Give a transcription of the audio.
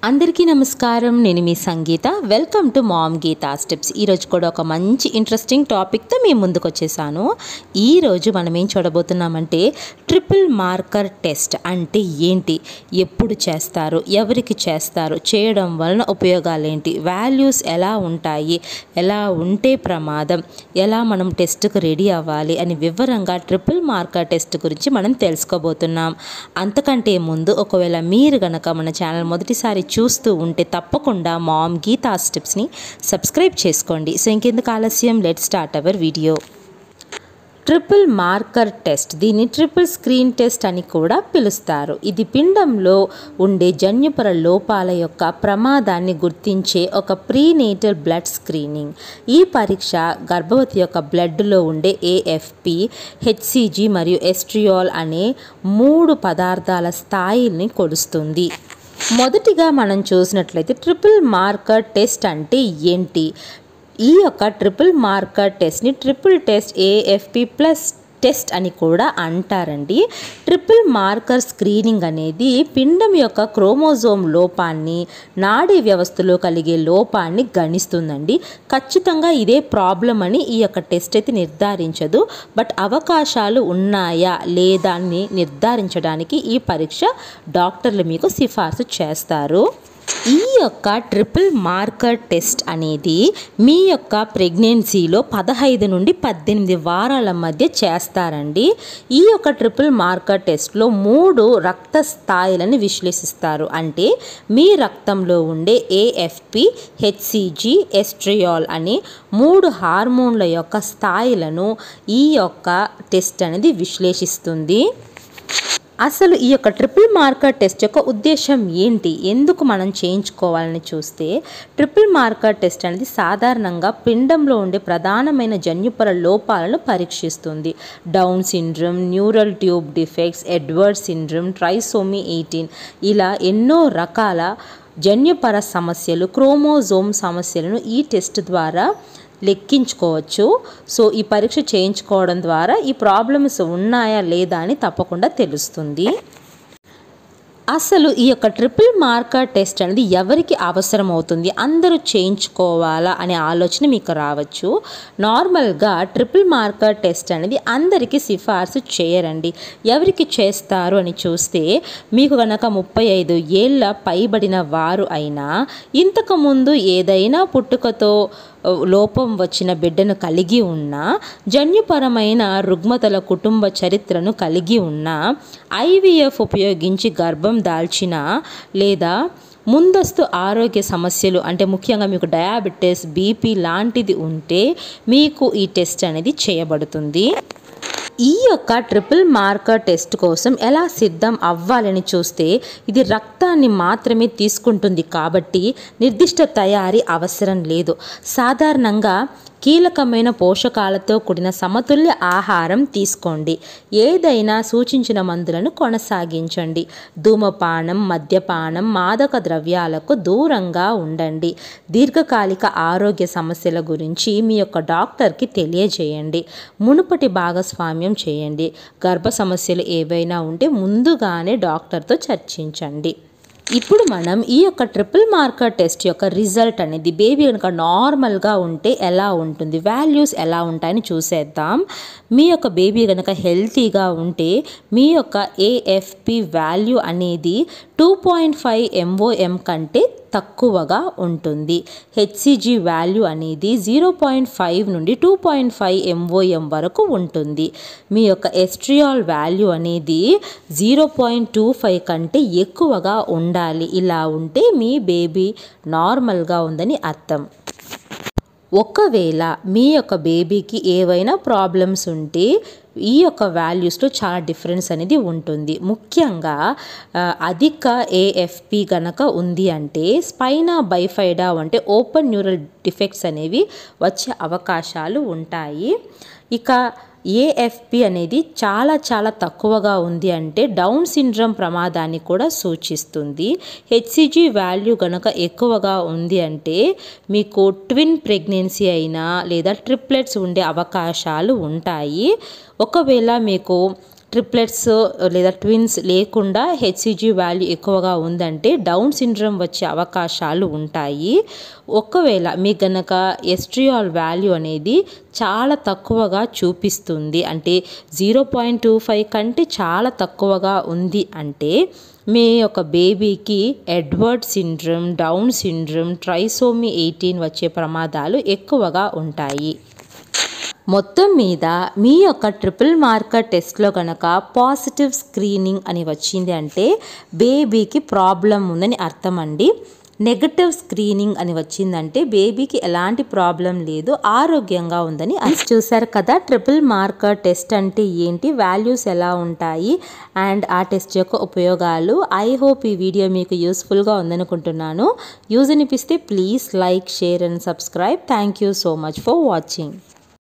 అందరికీ నమస్కారం నేను మీ Sangeetha welcome to mom Geetha steps ఈరోజు కూడా ఒక మంచి ఇంట్రెస్టింగ్ టాపిక్తో మేము ముందుకు వచ్చేసాను ఈరోజు మనం ఏం చూడబోతున్నామంటే ట్రిపుల్ మార్కర్ టెస్ట్ అంటే ఏంటి ఎప్పుడు చేస్తారు ఎవరికి చేస్తారు చేయడం వలన ఉపయోగాలు ఏంటి వాల్యూస్ ఎలా ఉంటాయి ఎలా ఉంటే ప్రమాదం ఎలా మనం టెస్ట్కి రెడీ అవ్వాలి అని వివరంగా ట్రిపుల్ మార్కర్ టెస్ట్ గురించి మనం తెలుసుకోబోతున్నాం అంతకంటే ముందు ఒకవేళ మీరు గనక మన ఛానల్ మొదటిసారి చూస్తూ ఉంటే తప్పకుండా మామ్ గీతా స్టెప్స్ని సబ్స్క్రైబ్ చేసుకోండి సో ఇంకెందుకు ఆలస్యం let start our video triple marker test దీన్ని ట్రిపుల్ స్క్రీన్ టెస్ట్ అని కూడా పిలుస్తారు ఇది పిండంలో ఉండే జన్యుపర లోపాల యొక్క ప్రమాదాన్ని గుర్తించే ఒక ప్రీనేటల్ బ్లడ్ స్క్రీనింగ్ ఈ పరీక్ష గర్భవతి యొక్క బ్లడ్లో ఉండే ఏఎఫ్పి హెచ్సిజి మరియు ఎస్ట్రియాల్ అనే మూడు పదార్థాల స్థాయిని కొలుస్తుంది మొదటిగా మనం చూసినట్లయితే ట్రిపుల్ మార్కర్ టెస్ట్ అంటే ఏంటి ఈ యొక్క ట్రిపుల్ మార్కర్ టెస్ట్ని triple test AFP plus test అని కూడా అంటారండి ట్రిపుల్ మార్కర్ స్క్రీనింగ్ అనేది పిండం యొక్క క్రోమోజోమ్ లోపాన్ని నాడీ వ్యవస్థలో కలిగే లోపాన్ని గణిస్తుందండి ఖచ్చితంగా ఇదే ప్రాబ్లం అని ఈ యొక్క టెస్ట్ అయితే నిర్ధారించదు బట్ అవకాశాలు ఉన్నాయా లేదా అని నిర్ధారించడానికి ఈ పరీక్ష డాక్టర్లు మీకు సిఫార్సు చేస్తారు ఈ యొక్క ట్రిపుల్ మార్కర్ టెస్ట్ అనేది మీ యొక్క ప్రెగ్నెన్సీలో పదహైదు నుండి పద్దెనిమిది వారాల మధ్య చేస్తారండి ఈ యొక్క ట్రిపుల్ మార్కర్ టెస్ట్లో మూడు రక్త స్థాయిలను విశ్లేషిస్తారు అంటే మీ రక్తంలో ఉండే ఏఎఫ్పి హెచ్సిజి ఎస్ట్రియాల్ అనే మూడు హార్మోన్ల యొక్క స్థాయిలను ఈ యొక్క టెస్ట్ అనేది విశ్లేషిస్తుంది అసలు ఈ యొక్క ట్రిపుల్ మార్కర్ టెస్ట్ యొక్క ఉద్దేశం ఏంటి ఎందుకు మనం చేయించుకోవాలని చూస్తే ట్రిపుల్ మార్కర్ టెస్ట్ అనేది సాధారణంగా పిండంలో ఉండే ప్రధానమైన జన్యుపర లోపాలను పరీక్షిస్తుంది down syndrome neural tube defects Edward syndrome trisomy eighteen ఇలా ఎన్నో రకాల జన్యుపర సమస్యలు క్రోమోజోమ్ సమస్యలను ఈ టెస్ట్ ద్వారా లెక్కించుకోవచ్చు సో ఈ పరీక్ష చేయించుకోవడం ద్వారా ఈ ప్రాబ్లమ్స్ ఉన్నాయా లేదా అని తప్పకుండా తెలుస్తుంది అసలు ఈ యొక్క ట్రిపుల్ మార్కర్ టెస్ట్ అనేది ఎవరికి అవసరం అవుతుంది అందరూ చేయించుకోవాలా అనే ఆలోచన మీకు రావచ్చు నార్మల్గా ట్రిపుల్ మార్కర్ టెస్ట్ అనేది అందరికీ సిఫార్సు చేయరండి ఎవరికి చేస్తారు అని చూస్తే మీకు కనుక ముప్పై ఐదు ఏళ్ళ పైబడిన వారు అయినా ఇంతకుముందు ఏదైనా పుట్టుకతో లోపం వచ్చిన బిడ్డను కలిగి ఉన్న జన్యుపరమైన రుగ్మతల కుటుంబ చరిత్రను కలిగి ఉన్న ఐవీఎఫ్ ఉపయోగించి గర్భం దాల్చిన లేదా ముందస్తు ఆరోగ్య సమస్యలు అంటే ముఖ్యంగా మీకు డయాబెటీస్ బీపీ లాంటిది ఉంటే మీకు ఈ టెస్ట్ అనేది చేయబడుతుంది ఈ యొక్క ట్రిపుల్ మార్కర్ టెస్ట్ కోసం ఎలా సిద్ధం అవ్వాలని చూస్తే ఇది రక్తాన్ని మాత్రమే తీసుకుంటుంది కాబట్టి నిర్దిష్ట తయారీ అవసరం లేదు సాధారణంగా కీలకమైన పోషకాలతో కూడిన సమతుల్య ఆహారం తీసుకోండి ఏదైనా సూచించిన మందులను కొనసాగించండి ధూమపానం మద్యపానం మాదక ద్రవ్యాలకు దూరంగా ఉండండి దీర్ఘకాలిక ఆరోగ్య సమస్యల గురించి మీ యొక్క డాక్టర్కి తెలియజేయండి మునుపటి భాగస్వామ్యం చేయండి గర్భ సమస్యలు ఏవైనా ఉంటే ముందుగానే డాక్టర్తో చర్చించండి ఇప్పుడు మనం ఈ యొక్క ట్రిపుల్ మార్కర్ టెస్ట్ యొక్క రిజల్ట్ అనేది బేబీ కనుక నార్మల్గా ఉంటే ఎలా ఉంటుంది వాల్యూస్ ఎలా ఉంటాయని చూసేద్దాం మీ యొక్క బేబీ కనుక హెల్తీగా ఉంటే మీ యొక్క ఏఎఫ్పి వాల్యూ అనేది టూ పాయింట్ ఫైవ్ ఎంఓఎం కంటే తక్కువగా ఉంటుంది హెచ్సిజి వాల్యూ అనేది జీరో పాయింట్ ఫైవ్ నుండి టూ పాయింట్ ఫైవ్ ఎంఓఎం వరకు ఉంటుంది మీ యొక్క ఎస్ట్రియాల్ వాల్యూ అనేది జీరో పాయింట్ టూ ఫైవ్ కంటే ఎక్కువగా ఉండాలి ఇలా ఉంటే మీ బేబీ నార్మల్గా ఉందని అర్థం ఒకవేళ మీ యొక్క బేబీకి ఏవైనా ప్రాబ్లమ్స్ ఉంటే ఈ యొక్క వాల్యూస్లో చాలా డిఫరెన్స్ అనేది ఉంటుంది ముఖ్యంగా అధిక ఏఎఫ్పి గనక ఉంది అంటే స్పైనా బైఫైడా అంటే ఓపెన్ న్యూరల్ డిఫెక్ట్స్ అనేవి వచ్చే అవకాశాలు ఉంటాయి ఇక ఏఎఫ్పి అనేది చాలా చాలా తక్కువగా ఉంది అంటే డౌన్ సిండ్రోమ్ ప్రమాదాన్ని కూడా సూచిస్తుంది హెచ్సిజి వాల్యూ గనక ఎక్కువగా ఉంది అంటే మీకు ట్విన్ ప్రెగ్నెన్సీ అయినా లేదా ట్రిప్లెట్స్ ఉండే అవకాశాలు ఉంటాయి ఒకవేళ మీకు ట్రిప్లెట్స్ లేదా ట్విన్స్ లేకుండా హెచ్సిజీ వాల్యూ ఎక్కువగా ఉందంటే డౌన్ సిండ్రోమ్ వచ్చే అవకాశాలు ఉంటాయి ఒకవేళ మీకు గనక ఎస్ట్రియాల్ వాల్యూ అనేది చాలా తక్కువగా చూపిస్తుంది అంటే జీరో పాయింట్ టూ ఫైవ్ కంటే చాలా తక్కువగా ఉంది అంటే మీ యొక్క బేబీకి Edward syndrome down syndrome trisomy eighteen వచ్చే ప్రమాదాలు ఎక్కువగా ఉంటాయి మొత్తం మీద మీ యొక్క ట్రిపుల్ మార్కర్ టెస్ట్లో కనుక పాజిటివ్ స్క్రీనింగ్ అని వచ్చింది అంటే బేబీకి ప్రాబ్లం ఉందని అర్థం అండి నెగటివ్ స్క్రీనింగ్ అని వచ్చిందంటే బేబీకి ఎలాంటి ప్రాబ్లం లేదు ఆరోగ్యంగా ఉందని అది చూసారు కదా ట్రిపుల్ మార్కర్ టెస్ట్ అంటే ఏంటి వాల్యూస్ ఎలా ఉంటాయి అండ్ ఆ టెస్ట్ యొక్క ఉపయోగాలు ఐ హోప్ ఈ వీడియో మీకు యూస్ఫుల్గా ఉందనుకుంటున్నాను యూజ్ అనిపిస్తే please like share and subscribe thank you so much for watching